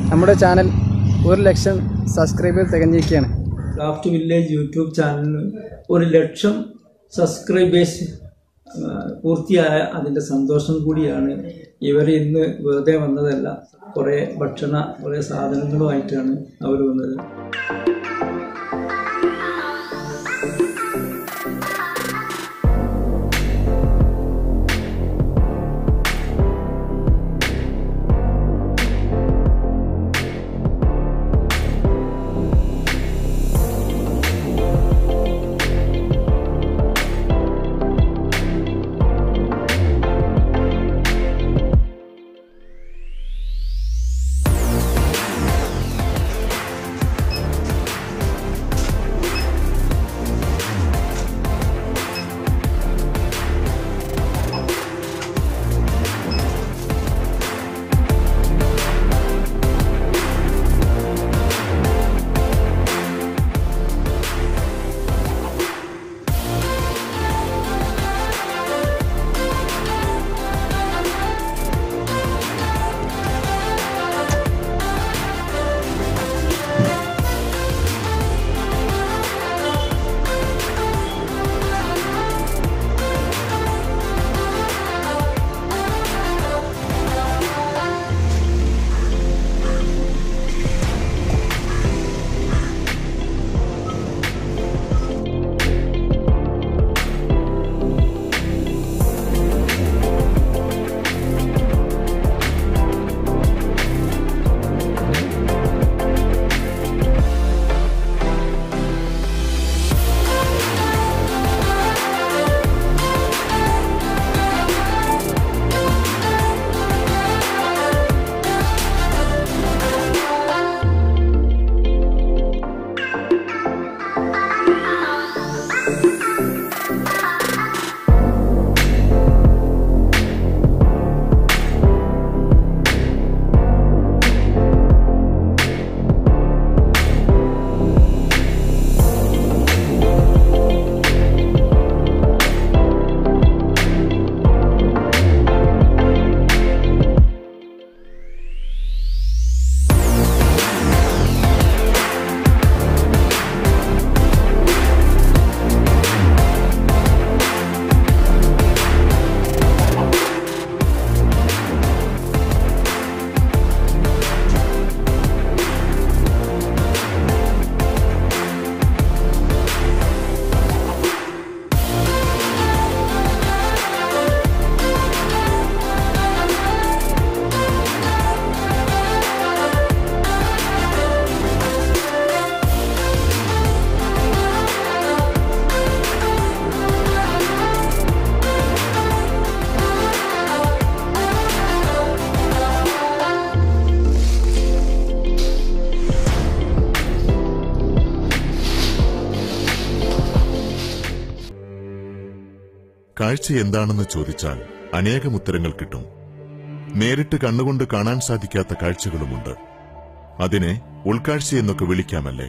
നമ്മുടെ ചാനൽ ഒരു ലക്ഷം സബ്സ്ക്രൈബർ തികഞ്ഞിരിക്കുകയാണ് ക്രാഫ്റ്റ് വില്ലേജ് യൂട്യൂബ് ചാനലിന് ഒരു ലക്ഷം സബ്സ്ക്രൈബേഴ്സ് ആ, പൂർത്തിയായ അതിൻ്റെ സന്തോഷം കൂടിയാണ് ഇവർ ഇന്ന് വെറുതെ വന്നതല്ല കുറേ ഭക്ഷണ കുറേ സാധനങ്ങളുമായിട്ടാണ് അവർ വന്നത് കാഴ്ച എന്താണെന്ന് ചോദിച്ചാൽ അനേകം ഉത്തരങ്ങൾ കിട്ടും നേരിട്ട് കണ്ണുകൊണ്ട് കാണാൻ സാധിക്കാത്ത കാഴ്ചകളുമുണ്ട് അതിനെ ഉൾക്കാഴ്ച എന്നൊക്കെ വിളിക്കാമല്ലേ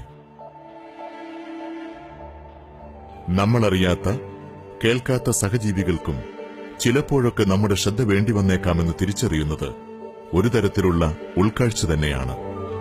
നമ്മളറിയാത്ത കേൾക്കാത്ത സഹജീവികൾക്കും ചിലപ്പോഴൊക്കെ നമ്മുടെ ശ്രദ്ധ വേണ്ടി വന്നേക്കാമെന്ന് തിരിച്ചറിയുന്നത് ഒരു തരത്തിലുള്ള ഉൾക്കാഴ്ച തന്നെയാണ്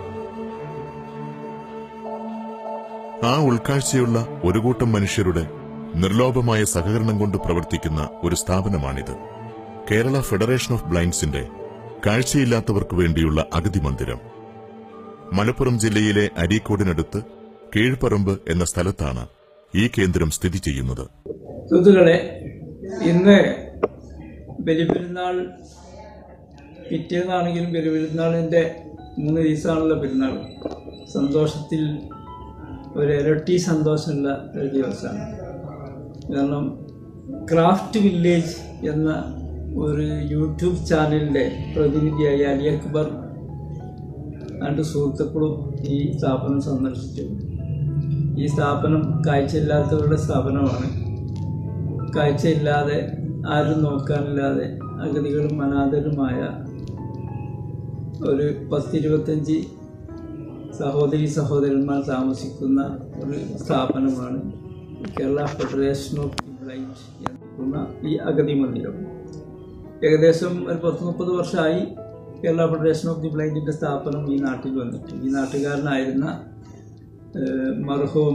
ആ ഉൾക്കാഴ്ചയുള്ള ഒരു കൂട്ടം മനുഷ്യരുടെ നിർലോഭമായ സഹകരണം കൊണ്ട് പ്രവർത്തിക്കുന്ന ഒരു സ്ഥാപനമാണിത് കേരള ഫെഡറേഷൻ ഓഫ് ബ്ലൈൻഡ്സിന്റെ കാഴ്ചയില്ലാത്തവർക്ക് വേണ്ടിയുള്ള അഗതി മന്ദിരം മലപ്പുറം ജില്ലയിലെ അരീക്കോടിനടുത്ത് കീഴ്പറമ്പ് എന്ന സ്ഥലത്താണ് ഈ കേന്ദ്രം സ്ഥിതി ചെയ്യുന്നത് സുഹൃത്തുക്കളെ ഇന്ന് ബലിപെരുന്നാൾ പിറ്റേന്നാണെങ്കിലും ബലിപെരുന്നാളിൻ്റെ മൂന്ന് ദിവസമാണല്ലോ പെരുന്നാൾ സന്തോഷത്തിൽ ഒരു ഇരട്ടി സന്തോഷമുള്ള ഒരു ദിവസമാണ് കാരണം ക്രാഫ്റ്റ് വില്ലേജ് എന്ന ഒരു യൂട്യൂബ് ചാനലിൻ്റെ പ്രതിനിധിയായ അലി അക്ബർ രണ്ട് സുഹൃത്തുക്കളും ഈ സ്ഥാപനം സന്ദർശിച്ചു ഈ സ്ഥാപനം കാഴ്ചയില്ലാത്തവരുടെ സ്ഥാപനമാണ് കാഴ്ചയില്ലാതെ ആരും നോക്കാനില്ലാതെ അഗതികളും അനാഥരുമായ ഒരു പത്തിരുപത്തഞ്ച് സഹോദരി സഹോദരന്മാർ താമസിക്കുന്ന ഒരു സ്ഥാപനമാണ് കേരള ഫെഡറേഷൻ ഓഫ് ബ്ലൈൻഡ് എന്ന ഈ അഗതി മന്ദിരം ഏകദേശം ഒരു പത്ത് മുപ്പത് വർഷമായി കേരള ഫെഡറേഷൻ ഓഫ് ദി ബ്ലൈൻഡിൻ്റെ സ്ഥാപനം ഈ നാട്ടിൽ വന്നിട്ട് ഈ നാട്ടുകാരനായിരുന്ന ഏഹ്, മർഹൂം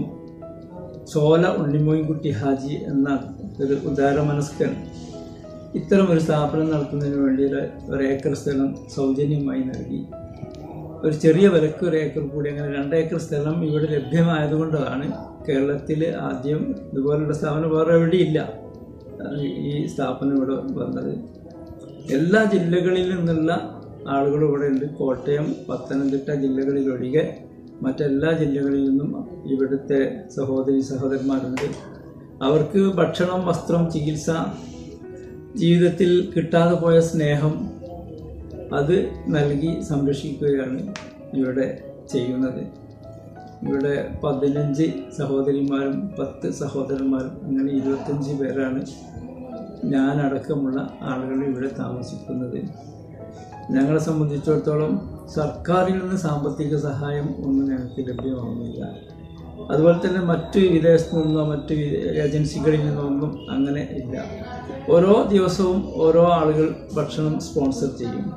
ചോല ഉണ്ണിമോയിൻകുട്ടി ഹാജി എന്ന ഒരു ഉദാരമനസ്കൻ ഇത്തരം ഒരു സ്ഥാപനം നടത്തുന്നതിന് വേണ്ടി ഒരു ഒരു ഏക്കർ സ്ഥലം സൗജന്യമായി നൽകി ഒരു ചെറിയ വിലക്ക് ഒരു ഏക്കർ കൂടി അങ്ങനെ രണ്ട് ഏക്കർ സ്ഥലം ഇവിടെ ലഭ്യമായതുകൊണ്ടാണ് കേരളത്തിൽ ആദ്യം ഇതുപോലുള്ള സ്ഥാപനം വേറെ എവിടെയില്ല ഈ സ്ഥാപനം ഇവിടെ വന്നത് എല്ലാ ജില്ലകളിൽ നിന്നുള്ള ആളുകൾ ഇവിടെ ഉണ്ട് കോട്ടയം പത്തനംതിട്ട ജില്ലകളിലൊഴികെ മറ്റെല്ലാ ജില്ലകളിൽ നിന്നും ഇവിടുത്തെ സഹോദരി സഹോദരന്മാരുണ്ട് അവർക്ക് ഭക്ഷണം വസ്ത്രം ചികിത്സ ജീവിതത്തിൽ കിട്ടാതെ പോയ സ്നേഹം അത് നൽകി സംരക്ഷിക്കുകയാണ് ഇവിടെ ചെയ്യുന്നത് ഇവിടെ പതിനഞ്ച് സഹോദരിമാരും പത്ത് സഹോദരന്മാരും അങ്ങനെ ഇരുപത്തഞ്ച് പേരാണ് ഞാനടക്കമുള്ള ആളുകൾ ഇവിടെ താമസിക്കുന്നത് ഞങ്ങളെ സംബന്ധിച്ചിടത്തോളം സർക്കാരിൽ നിന്ന് സാമ്പത്തിക സഹായം ഒന്നും ഞങ്ങൾക്ക് ലഭ്യമാകുന്നില്ല അതുപോലെ തന്നെ മറ്റ് വിദേശത്തു നിന്നോ മറ്റ് വി- ഏജൻസികളിൽ നിന്നോ ഒന്നും അങ്ങനെ ഇല്ല ഓരോ ദിവസവും ഓരോ ആളുകൾ ഭക്ഷണം സ്പോൺസർ ചെയ്യും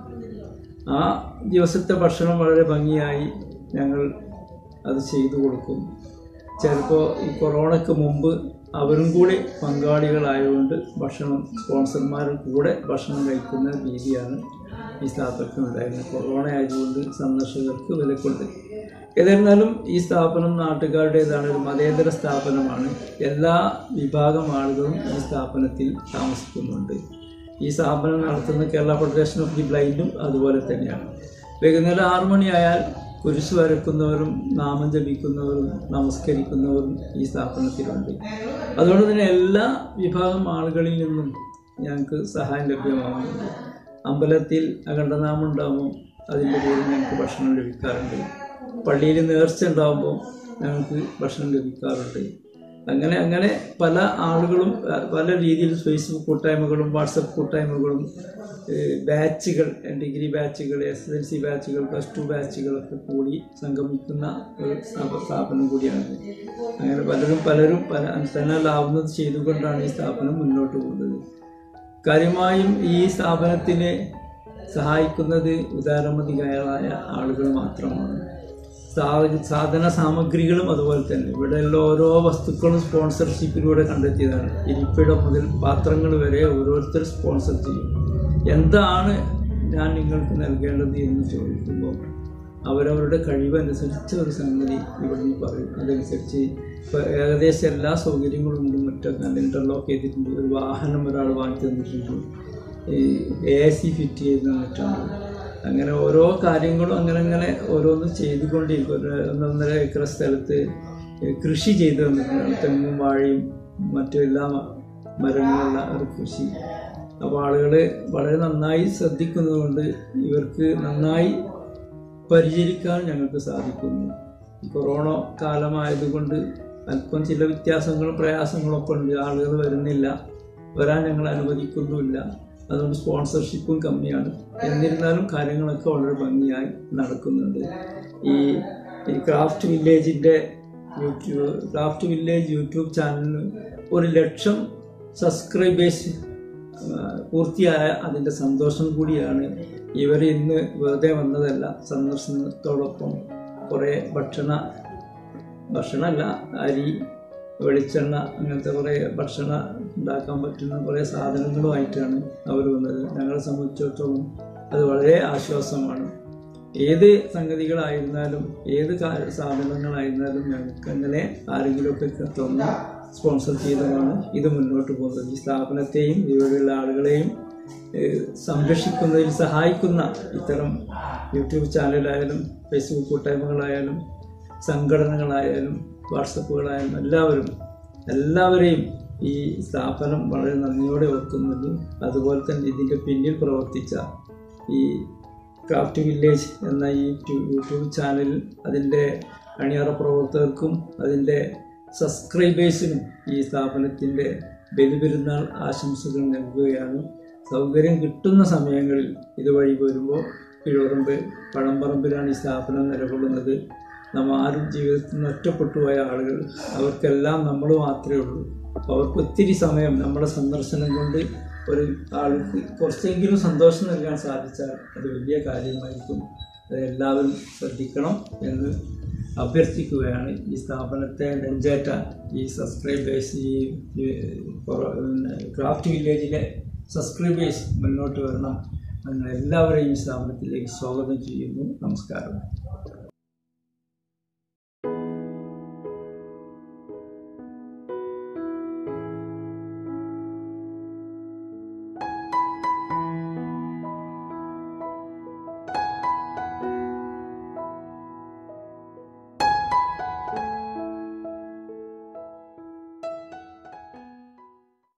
ആ ദിവസത്തെ ഭക്ഷണം വളരെ ഭംഗിയായി ഞങ്ങൾ അത് ചെയ്തു കൊടുക്കും ചിലപ്പോൾ ഈ കൊറോണയ്ക്ക് മുമ്പ് അവരും കൂടി പങ്കാളികളായതുകൊണ്ട് ഭക്ഷണം സ്പോൺസർമാരും കൂടെ ഭക്ഷണം കഴിക്കുന്ന രീതിയാണ് ഈ സ്ഥാപനത്തിന് ഉണ്ടായിരുന്നത് കൊറോണ ആയതുകൊണ്ട് സന്ദർശകർക്ക് വിലക്കുണ്ട് ഏതായിരുന്നാലും ഈ സ്ഥാപനം നാട്ടുകാരുടേതാണ് ഒരു മതേതര സ്ഥാപനമാണ് എല്ലാ വിഭാഗം ആളുകളും ഈ സ്ഥാപനത്തിൽ താമസിക്കുന്നുണ്ട് ഈ സ്ഥാപനം നടത്തുന്ന കേരള ഫെഡറേഷൻ ഓഫ് ദി ബ്ലൈൻഡും അതുപോലെ തന്നെയാണ് വൈകുന്നേരം ആറു മണിയായാൽ കുരിശ് വരക്കുന്നവരും നാമം ജപിക്കുന്നവരും നമസ്കരിക്കുന്നവരും ഈ സ്ഥാപനത്തിലുണ്ട് അതുകൊണ്ട് തന്നെ എല്ലാ വിഭാഗം ആളുകളിൽ നിന്നും ഞങ്ങൾക്ക് സഹായം ലഭ്യമാകുന്നുണ്ട് അമ്പലത്തിൽ അഖണ്ഡനാമം ഉണ്ടാകുമ്പോൾ അതിൻ്റെ പേരിൽ ഞങ്ങൾക്ക് ഭക്ഷണം ലഭിക്കാറുണ്ട് പള്ളിയിൽ നേർച്ച ഉണ്ടാകുമ്പോൾ ഞങ്ങൾക്ക് ഭക്ഷണം ലഭിക്കാറുണ്ട് അങ്ങനെ അങ്ങനെ പല ആളുകളും അഹ് പല രീതിയിൽ ഫേസ്ബുക്ക് കൂട്ടായ്മകളും വാട്സപ്പ് കൂട്ടായ്മകളും ഏഹ് ബാച്ചുകൾ ഡിഗ്രി ബാച്ചുകൾ എസ് എൽ സി ബാച്ചുകൾ പ്ലസ് ടു ബാച്ചുകളൊക്കെ കൂടി സംഗമിക്കുന്ന ഒരു സ്ഥാപ- സ്ഥാപനം കൂടിയാണ് അങ്ങനെ പലരും പലരും പല തന്നാലാവുന്നത് ചെയ്തുകൊണ്ടാണ് ഈ സ്ഥാപനം മുന്നോട്ട് പോകുന്നത് കാര്യമായും ഈ സ്ഥാപനത്തിനെ സഹായിക്കുന്നത് ഉദാരമതികളായ ആളുകൾ മാത്രമാണ് സാ- സാധന സാമഗ്രികളും അതുപോലെ തന്നെ ഇവിടെയുള്ള ഓരോ വസ്തുക്കളും സ്പോൺസർഷിപ്പിലൂടെ കണ്ടെത്തിയതാണ് ഇരിപ്പിടം മുതൽ പാത്രങ്ങൾ വരെ ഓരോരുത്തർ സ്പോൺസർ ചെയ്യും എന്താണ് ഞാൻ നിങ്ങൾക്ക് നൽകേണ്ടത് എന്ന് ചോദിക്കുമ്പോൾ അവരവരുടെ കഴിവനുസരിച്ച് ഒരു സംഗതി ഇവിടുന്ന് പറയും അതനുസരിച്ച് ഇപ്പോൾ ഏകദേശം എല്ലാ സൗകര്യങ്ങളും ഉണ്ട് മറ്റൊക്കെ നല്ല ഇൻ്റർലോക്ക് ചെയ്തിട്ടുണ്ട് ഒരു വാഹനം ഒരാൾ വാങ്ങി തന്നിട്ടുണ്ട് ഈ എ സി ഫിറ്റ് ചെയ്ത് തന്നിട്ടുണ്ട് അങ്ങനെ ഓരോ കാര്യങ്ങളും അങ്ങനെ അങ്ങനെ ഓരോന്ന് ചെയ്തുകൊണ്ടിരിക്കും ഒരു ഒന്നൊന്നര ഏക്കർ സ്ഥലത്ത് കൃഷി ചെയ്തു തന്നിട്ടുണ്ട് തെങ്ങും വാഴയും മറ്റു എല്ലാ മരങ്ങളുള്ള ഒരു കൃഷി അപ്പോൾ ആളുകൾ വളരെ നന്നായി ശ്രദ്ധിക്കുന്നതുകൊണ്ട് ഇവർക്ക് നന്നായി പരിചരിക്കാൻ ഞങ്ങൾക്ക് സാധിക്കുന്നു ഈ കൊറോണ കാലമായതുകൊണ്ട് അല്പം ചില വ്യത്യാസങ്ങളും പ്രയാസങ്ങളൊക്കെ ഉണ്ട് ആളുകൾ വരുന്നില്ല വരാൻ ഞങ്ങൾ അനുവദിക്കുന്നുമില്ല അതുകൊണ്ട് സ്പോൺസർഷിപ്പും കമ്മിയാണ് എന്നിരുന്നാലും കാര്യങ്ങളൊക്കെ വളരെ ഭംഗിയായി നടക്കുന്നുണ്ട് ഈ ഈ ക്രാഫ്റ്റ് വില്ലേജിൻ്റെ യൂട്യൂബ് ക്രാഫ്റ്റ് വില്ലേജ് യൂട്യൂബ് ചാനലിന് ഒരു ലക്ഷം സബ്സ്ക്രൈബേഴ്സ് പൂർത്തിയായ അതിൻ്റെ സന്തോഷം കൂടിയാണ് ഇവർ ഇന്ന് വെറുതെ വന്നതല്ല സന്ദർശനത്തോടൊപ്പം കുറേ ഭക്ഷണ ഭക്ഷണമല്ല അരി വെളിച്ചെണ്ണ അങ്ങനത്തെ കുറേ ഭക്ഷണം ഉണ്ടാക്കാൻ പറ്റുന്ന കുറേ സാധനങ്ങളുമായിട്ടാണ് അവർ വന്നത് ഞങ്ങളെ സംബന്ധിച്ചിടത്തോളം അത് വളരെ ആശ്വാസമാണ് ഏത് സംഗതികളായിരുന്നാലും ഏത് കാ- സാധനങ്ങളായിരുന്നാലും ഞങ്ങൾക്ക് അങ്ങനെ ആരെങ്കിലുമൊക്കെ തന്ന് സ്പോൺസർ ചെയ്തതാണ് ഇത് മുന്നോട്ട് പോകുന്നത് ഈ സ്ഥാപനത്തെയും ഇവിടെയുള്ള ആളുകളെയും ഏഹ്, സംരക്ഷിക്കുന്നതിൽ സഹായിക്കുന്ന ഇത്തരം യൂട്യൂബ് ചാനലായാലും ഫേസ്ബുക്ക് കൂട്ടായ്മകളായാലും സംഘടനകളായാലും വാട്സപ്പുകളായാലും എല്ലാവരും എല്ലാവരെയും ഈ സ്ഥാപനം വളരെ നന്ദിയോടെ ഓർക്കുന്നുണ്ട് അതുപോലെ തന്നെ ഇതിൻ്റെ പിന്നിൽ പ്രവർത്തിച്ച ഈ ക്രാഫ്റ്റ് വില്ലേജ് എന്ന ഈ യൂ- യൂട്യൂബ് ചാനൽ അതിൻ്റെ അണിയറ പ്രവർത്തകർക്കും അതിൻ്റെ സബ്സ്ക്രൈബേഴ്സിനും ഈ സ്ഥാപനത്തിൻ്റെ ബലിപെരുന്നാൾ ആശംസകൾ നൽകുകയാണ് സൗകര്യം കിട്ടുന്ന സമയങ്ങളിൽ ഇതുവഴി വരുമ്പോൾ കിഴോറമ്പ് പഴമ്പറമ്പിലാണ് ഈ സ്ഥാപനം നിലകൊള്ളുന്നത് നമ്മ ആരും ജീവിതത്തിൽ നിന്ന് ഒറ്റപ്പെട്ടു പോയ ആളുകൾ അവർക്കെല്ലാം നമ്മൾ മാത്രമേ ഉള്ളൂ അപ്പോൾ അവർക്ക് ഒത്തിരി സമയം നമ്മുടെ സന്ദർശനം കൊണ്ട് ഒരു ആൾക്ക് കുറച്ചെങ്കിലും സന്തോഷം നൽകാൻ സാധിച്ചാൽ അത് വലിയ കാര്യമായിരിക്കും അത് എല്ലാവരും ശ്രദ്ധിക്കണം എന്ന് അഭ്യർത്ഥിക്കുകയാണ് ഈ സ്ഥാപനത്തെ നെഞ്ചേറ്റ ഈ സബ്സ്ക്രൈബേഴ്സ് ഈ ഈ കൊറോ- പിന്നെ ക്രാഫ്റ്റ് വില്ലേജിലെ സബ്സ്ക്രൈബേഴ്സ് മുന്നോട്ട് വരണം നിങ്ങൾ എല്ലാവരെയും ഈ സ്ഥാപനത്തിലേക്ക് സ്വാഗതം ചെയ്യുന്നു നമസ്കാരം